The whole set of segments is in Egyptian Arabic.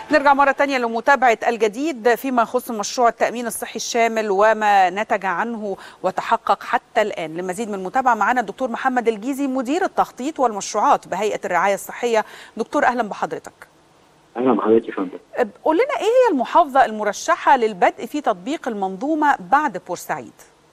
نرجع مرة تانية لمتابعة الجديد فيما يخص مشروع التأمين الصحي الشامل وما نتج عنه وتحقق حتى الآن لمزيد من المتابعة معنا الدكتور محمد الجيزي مدير التخطيط والمشروعات بهيئة الرعاية الصحية دكتور أهلا بحضرتك اهلا بحضرتك يا فندم قول لنا إيه هي المحافظة المرشحة للبدء في تطبيق المنظومة بعد بورسعيد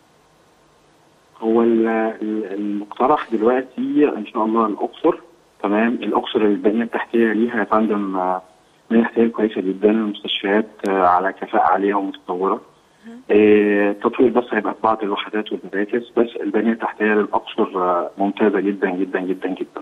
هو ال- ال- المقترح دلوقتي ان شاء الله الاقصر تمام الاقصر البنيه التحتيه ليها يا فندم آه، بنيه تحتيه كويسه جدا المستشفيات آه، على كفاءه عاليه ومتطوره آه، التطوير بس هيبقى في بعض الوحدات والمراكز بس البنيه التحتيه للاقصر آه، ممتازه جدا جدا جدا جدا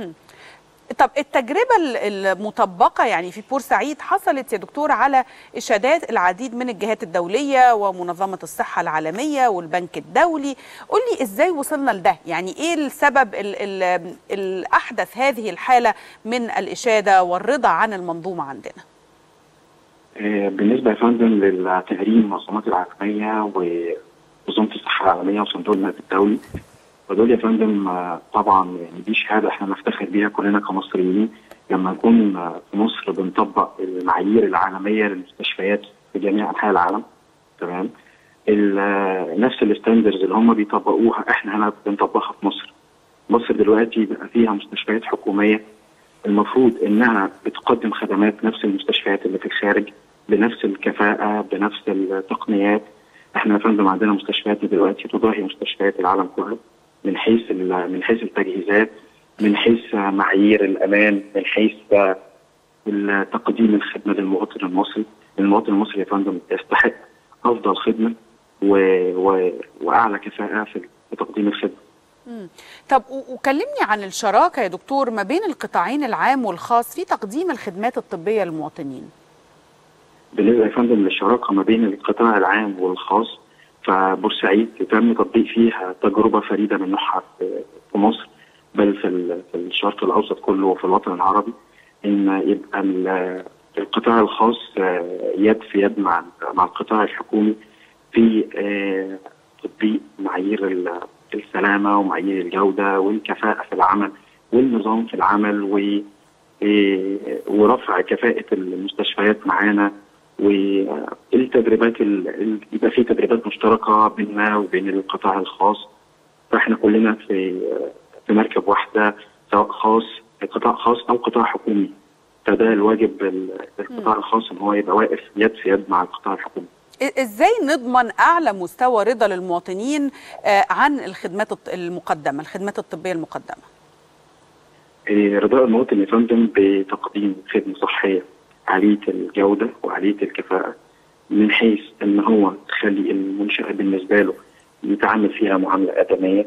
طب التجربة ال- المطبقة يعني في بورسعيد حصلت يا دكتور على إشادات العديد من الجهات الدولية ومنظمة الصحة العالمية والبنك الدولي قول لي إزاي وصلنا لده يعني إيه السبب ال ال الأحدث هذه الحالة من الإشادة والرضا عن المنظومة عندنا آه، بالنسبه يا فندم للتهريم المنظمات العالميه ومنظمه الصحه العالميه وصندوق النقد الدولي فدول يا فندم آه، طبعا يعني دي شهاده احنا نفتخر بيها كلنا كمصريين لما نكون آه، في مصر بنطبق المعايير العالميه للمستشفيات في جميع انحاء العالم تمام ال- آه، نفس الستاندرز اللي هم بيطبقوها احنا هنا بنطبقها في مصر مصر دلوقتي بقى فيها مستشفيات حكوميه المفروض انها بتقدم خدمات نفس المستشفيات اللي في الخارج بنفس الكفاءه بنفس التقنيات احنا يا فندم عندنا مستشفيات دلوقتي تضاهي مستشفيات العالم كله من حيث ال- من حيث التجهيزات من حيث معايير الامان من حيث تقديم الخدمه للمواطن المصري المواطن المصري يا فندم يستحق افضل خدمه و... و... واعلى كفاءه في في تقديم الخدمه مم. طب و- وكلمني عن الشراكة يا دكتور ما بين القطاعين العام والخاص في تقديم الخدمات الطبية للمواطنين بالنسبه يا فندم للشراكه ما بين القطاع العام والخاص فبورسعيد تم تطبيق فيها تجربه فريده من نوعها في في مصر بل في ال- في الشرق الاوسط كله وفي الوطن العربي ان يبقى ال- القطاع الخاص آه، يد في يد مع مع القطاع الحكومي في آه، تطبيق معايير ال- السلامه ومعايير الجوده والكفاءه في العمل والنظام في العمل و آه، ورفع كفاءه المستشفيات معانا والتدريبات ال- ال- يبقى في تدريبات مشتركه بيننا وبين القطاع الخاص فاحنا كلنا في في مركب واحده سواء خاص قطاع خاص او قطاع حكومي فده الواجب ال- القطاع الخاص ان هو يبقى واقف يد في يد مع القطاع الحكومي إ- ازاي نضمن اعلى مستوى رضا للمواطنين آه، عن الخدمات الط- المقدمه الخدمات الطبيه المقدمه إيه، رضاء المواطن يا فندم بتقديم خدمه صحيه عاليه الجوده وعاليه الكفاءه من حيث ان هو تخلي المنشاه بالنسبه له يتعامل فيها معامله ادميه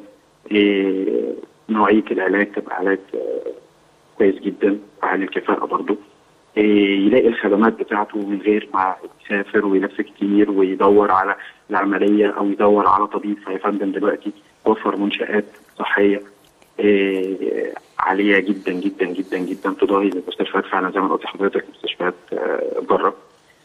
إيه، نوعيه العلاج تبقى علاج آه، كويس جدا وعالي الكفاءه برضه إيه، يلاقي الخدمات بتاعته من غير ما يسافر ويلف كتير ويدور على العمليه او يدور على طبيب فيا فندم دلوقتي وفر منشات صحيه إيه، عاليه جدا جدا جدا جدا تضاهي المستشفيات فعلا زي ما قلت لحضرتك مستشفيات آه، بره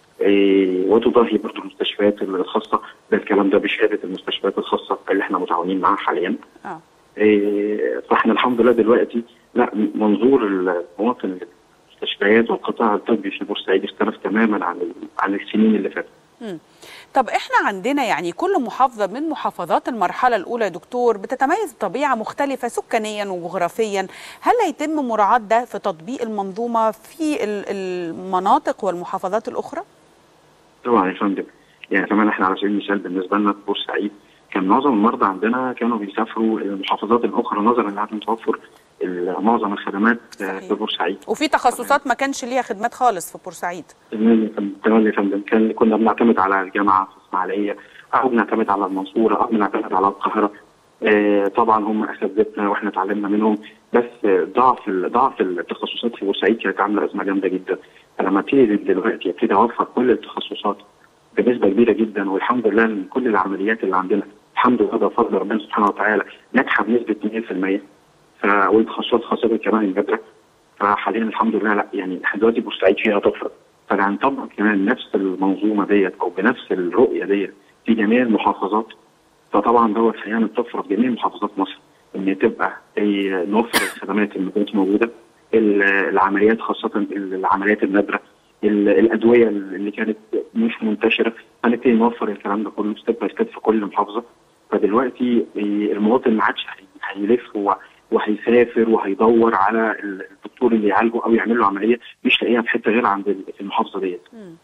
إيه، وتضاهي برضه المستشفيات الخاصه ده الكلام ده بشهاده المستشفيات الخاصه اللي احنا متعاونين معاها حاليا اه إيه، فاحنا الحمد لله دلوقتي لا منظور المواطن للمستشفيات والقطاع الطبي في بورسعيد اختلف تماما عن ال- عن السنين اللي فاتت مم. طب احنا عندنا يعني كل محافظه من محافظات المرحله الاولى يا دكتور بتتميز بطبيعه مختلفه سكانيا وجغرافيا هل هيتم مراعاه ده في تطبيق المنظومه في ال- المناطق والمحافظات الاخرى طبعا يا فندم يعني كمان احنا على سبيل المثال بالنسبه لنا في بورسعيد كان معظم المرضى عندنا كانوا بيسافروا المحافظات الاخرى نظرا لعدم توفر ال- معظم الخدمات آه، صحيح. في بورسعيد وفي تخصصات ما كانش ليها خدمات خالص في بورسعيد تمام تمام يا فندم كان كنا بنعتمد على الجامعه في الاسماعيليه او بنعتمد على المنصوره او بنعتمد على القاهره آه، طبعا هم اساتذتنا واحنا اتعلمنا منهم بس آه، ضعف ال- ضعف التخصصات في بورسعيد كانت عامله ازمه جامده جدا فلما ابتدي دلوقتي ابتدي اوفر كل التخصصات بنسبه كبيره جدا والحمد لله ان كل العمليات اللي عندنا الحمد لله ده فضل ربنا سبحانه وتعالى ناجحه بنسبه 100% ف والتخصصات خاصه كمان الجدرة فحاليا الحمد لله لا يعني احنا دلوقتي بورسعيد فيها طفره فهنطبق كمان نفس المنظومه ديت او بنفس الرؤيه ديت في جميع المحافظات فطبعا دوت هيعمل طفره في جميع محافظات مصر ان تبقى إيه، نوفر الخدمات اللي كانت موجوده ال- العمليات خاصه العمليات النادره ال- الادويه اللي كانت مش منتشره هنبتدي نوفر الكلام ده كله ستيب باي ستيب في كل محافظه فدلوقتي إيه، المواطن ما عادش هي- هيلف و- وهيسافر وهيدور على الدكتور اللي يعالجه او يعمل له عمليه مش لاقيها في حته غير عند ال- في المحافظه ديت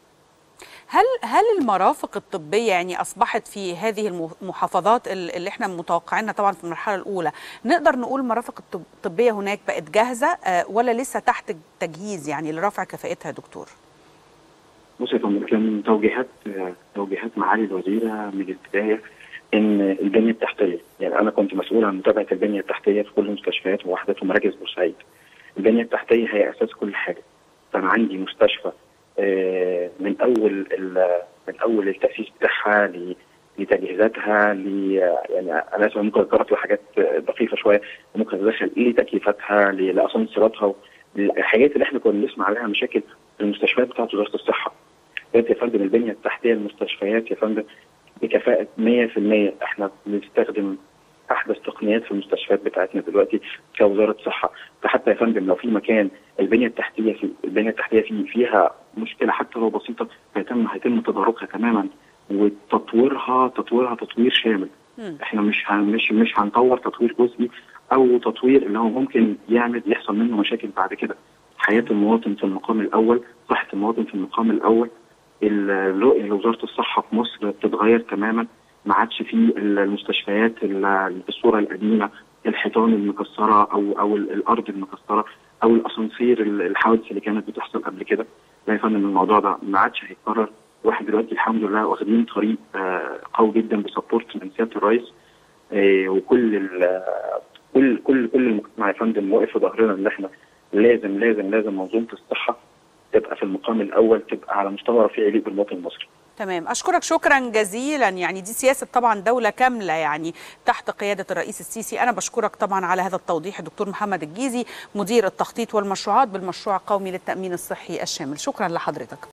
هل هل المرافق الطبيه يعني اصبحت في هذه الم- المحافظات ال- اللي احنا متوقعينها طبعا في المرحله الاولى نقدر نقول المرافق الطب- الطبيه هناك بقت جاهزه آه، ولا لسه تحت تجهيز يعني لرفع كفاءتها يا دكتور؟ بص يا فندم كان توجيهات توجيهات معالي الوزيره من البدايه ان البنيه التحتيه يعني انا كنت مسؤول عن متابعه البنيه التحتيه في كل المستشفيات ووحدات ومراكز بورسعيد البنيه التحتيه هي اساس كل حاجه فانا عندي مستشفى آه، من اول ال- من اول التاسيس بتاعها ل- لتجهيزاتها ل يعني انا اسف ممكن اتطرق لحاجات دقيقه شويه ممكن اتدخل لتكييفاتها ل- لاسانسيراتها الحاجات اللي احنا كنا بنسمع عليها مشاكل في المستشفيات بتاعت وزاره الصحه دلوقتي يا فندم البنيه التحتيه المستشفيات يا فندم بكفاءه 100% احنا بنستخدم احدث تقنيات في المستشفيات بتاعتنا دلوقتي كوزاره صحه فحتى يا فندم لو في مكان البنيه التحتيه في البنيه التحتيه فيه فيها مشكله حتى لو بسيطه هيتم هيتم تداركها تماما وتطويرها تطويرها تطوير شامل مم. احنا مش هن مش مش هنطور تطوير جزئي او تطوير اللي هو ممكن يعمل يحصل منه مشاكل بعد كده حياه المواطن في المقام الاول صحه المواطن في المقام الاول الرؤيه لوزاره الصحه في مصر بتتغير تماما ما عادش في المستشفيات ال- بالصوره القديمه الحيطان المكسره او او ال- الارض المكسره او الاسانسير ال- الحوادث اللي كانت بتحصل قبل كده لا يا فندم الموضوع ده ما عادش هيتكرر واحد دلوقتي الحمد لله واخدين طريق آه، قوي جدا بسبورت من سياده الرئيس آه، وكل ال- كل كل كل المجتمع يا فندم واقف في ظهرنا ان احنا لازم لازم لازم منظومه الصحه تبقى في المقام الاول تبقى على مستوى رفيع يليق بالمواطن المصري. تمام اشكرك شكرا جزيلا يعني دي سياسه طبعا دوله كامله يعني تحت قياده الرئيس السيسي انا بشكرك طبعا على هذا التوضيح الدكتور محمد الجيزي مدير التخطيط والمشروعات بالمشروع القومي للتامين الصحي الشامل شكرا لحضرتك